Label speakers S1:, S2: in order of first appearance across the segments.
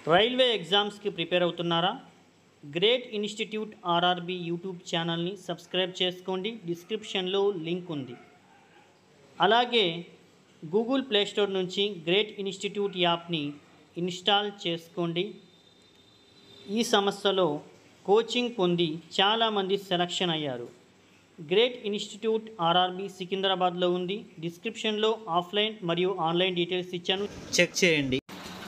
S1: railway ఎగ్జామ్స్కి prepare అవుతున్నారా great institute RRB YouTube ఛానల్ని సబ్స్క్రైబ్ చేసుకోండి డిస్క్రిప్షన్లో లింక్ ఉంది అలాగే గూగుల్ ప్లేస్టోర్ నుంచి గ్రేట్ ఇన్స్టిట్యూట్ యాప్ని ఇన్స్టాల్ చేసుకోండి ఈ సంస్థలో కోచింగ్ పొంది చాలామంది సెలక్షన్ అయ్యారు గ్రేట్ ఇన్స్టిట్యూట్ ఆర్ఆర్బి సికింద్రాబాద్లో ఉంది డిస్క్రిప్షన్లో ఆఫ్లైన్ మరియు ఆన్లైన్ డీటెయిల్స్ ఇచ్చాను చెక్ చేయండి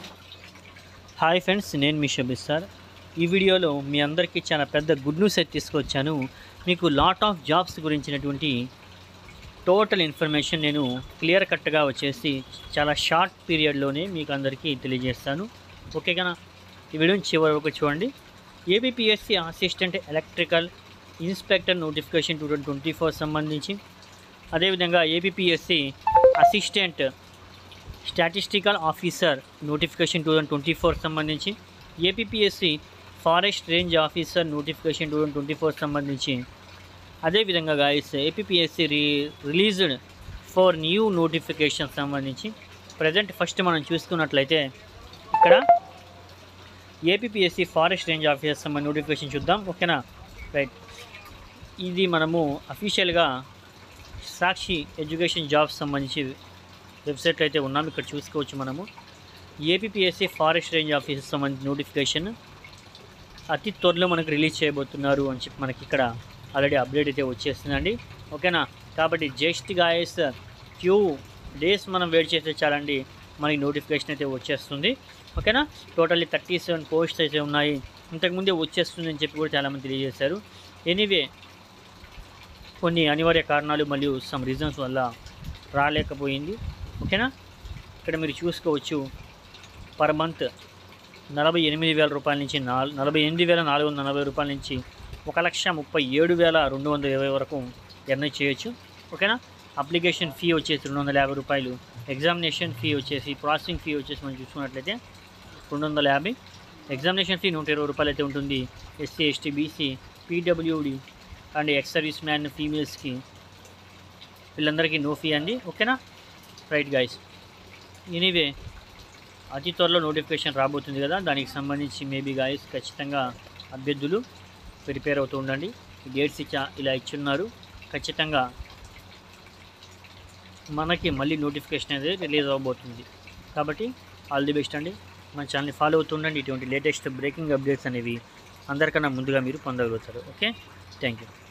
S1: హాయ్ ఫ్రెండ్స్ నేను మీ షబీర్ సార్ ఈ వీడియోలో మీ అందరికీ చాలా పెద్ద గుడ్ న్యూస్ అయితే తీసుకొచ్చాను మీకు లాట్ ఆఫ్ జాబ్స్ గురించినటువంటి టోటల్ ఇన్ఫర్మేషన్ నేను క్లియర్ కట్గా వచ్చేసి చాలా షార్ట్ పీరియడ్లోనే మీకు అందరికీ తెలియజేస్తాను ఓకేగా ఈ వీడియోని చివరి వరకు చూడండి APPSC assistant electrical inspector notification two thousand twenty four సంబంధించి అదేవిధంగా APPSC assistant statistical officer notification two thousand twenty four సంబంధించి APSC forest range officer notification two thousand twenty four సంబంధించి అదేవిధంగా guys APSC re released for new notification సంబంధించి present first మనం చూసుకున్నట్లయితే ఇక్కడ APSC forest range officer సంబంధించి notification చూద్దాం ఓకేనా రైట్ ఇది మనము అఫీషియల్గా సాక్షి ఎడ్యుకేషన్ జాబ్స్ సంబంధించి వెబ్సైట్లో అయితే ఉన్నాం ఇక్కడ చూసుకోవచ్చు మనము ఏపీఎస్సి ఫారెస్ట్ రేంజ్ ఆఫీసర్ సంబంధించిన నోటిఫికేషన్ అతి త్వరలో మనకు రిలీజ్ చేయబోతున్నారు అని చెప్పి మనకి ఇక్కడ ఆల్రెడీ అప్డేట్ అయితే వచ్చేస్తుందండి ఓకేనా కాబట్టి జస్ట్ గాయస్ ఫ్యూ డేస్ మనం వెయిట్ చేస్తే చాలండి మనకి నోటిఫికేషన్ అయితే వచ్చేస్తుంది ఓకేనా టోటల్లీ థర్టీ సెవెన్ పోస్ట్స్ అయితే ఉన్నాయి ఇంతకుముందే వచ్చేస్తుంది అని చెప్పి కూడా చాలామంది తెలియజేశారు ఎనీవే కొన్ని అనివార్య కారణాలు మరియు సమ్ రీజన్స్ వల్ల రాలేకపోయింది ఓకేనా ఇక్కడ మీరు చూసుకోవచ్చు పర్ మంత్ నలభై ఎనిమిది వేల రూపాయల నుంచి నాలుగు నలభై ఎనిమిది వేల నాలుగు వందల నలభై రూపాయల నుంచి ఒక లక్ష ముప్పై ఏడు వేల రెండు వందల ఇరవై వరకు ఎర్న్ చేయొచ్చు ఓకేనా అప్లికేషన్ ఫీ వచ్చేసి రెండు వందల యాభై రూపాయలు ఎగ్జామినేషన్ ఫీ వచ్చేసి ప్రాసెసింగ్ ఫీ వచ్చేసి మనం చూసుకున్నట్లయితే రెండు వందల యాభై ఎగ్జామినేషన్ ఫీ నూట ఇరవై రూపాయలు అయితే ఉంటుంది SC ST BC PWD and ex service man ఫీమేల్స్కి వీళ్ళందరికీ నో ఫీ అండి ఓకేనా రైట్ గైస్ ఎనీవే అతి త్వరలో నోటిఫికేషన్ రాబోతుంది కదా దానికి సంబంధించి మేబీ గాయస్ ఖచ్చితంగా అభ్యర్థులు ప్రిపేర్ అవుతూ ఉండండి డేట్స్ ఇచ్చా ఇలా ఇచ్చున్నారు ఖచ్చితంగా మనకి మళ్ళీ నోటిఫికేషన్ అనేది రిలీజ్ అవ్వబోతుంది కాబట్టి ఆల్ ది బెస్ట్ అండి మన ఛానల్ని ఫాలో అవుతుండండి ఇటువంటి లేటెస్ట్ బ్రేకింగ్ అప్డేట్స్ అనేవి అందరికన్నా ముందుగా మీరు పొందగలుగుతారు ఓకే థ్యాంక్ యూ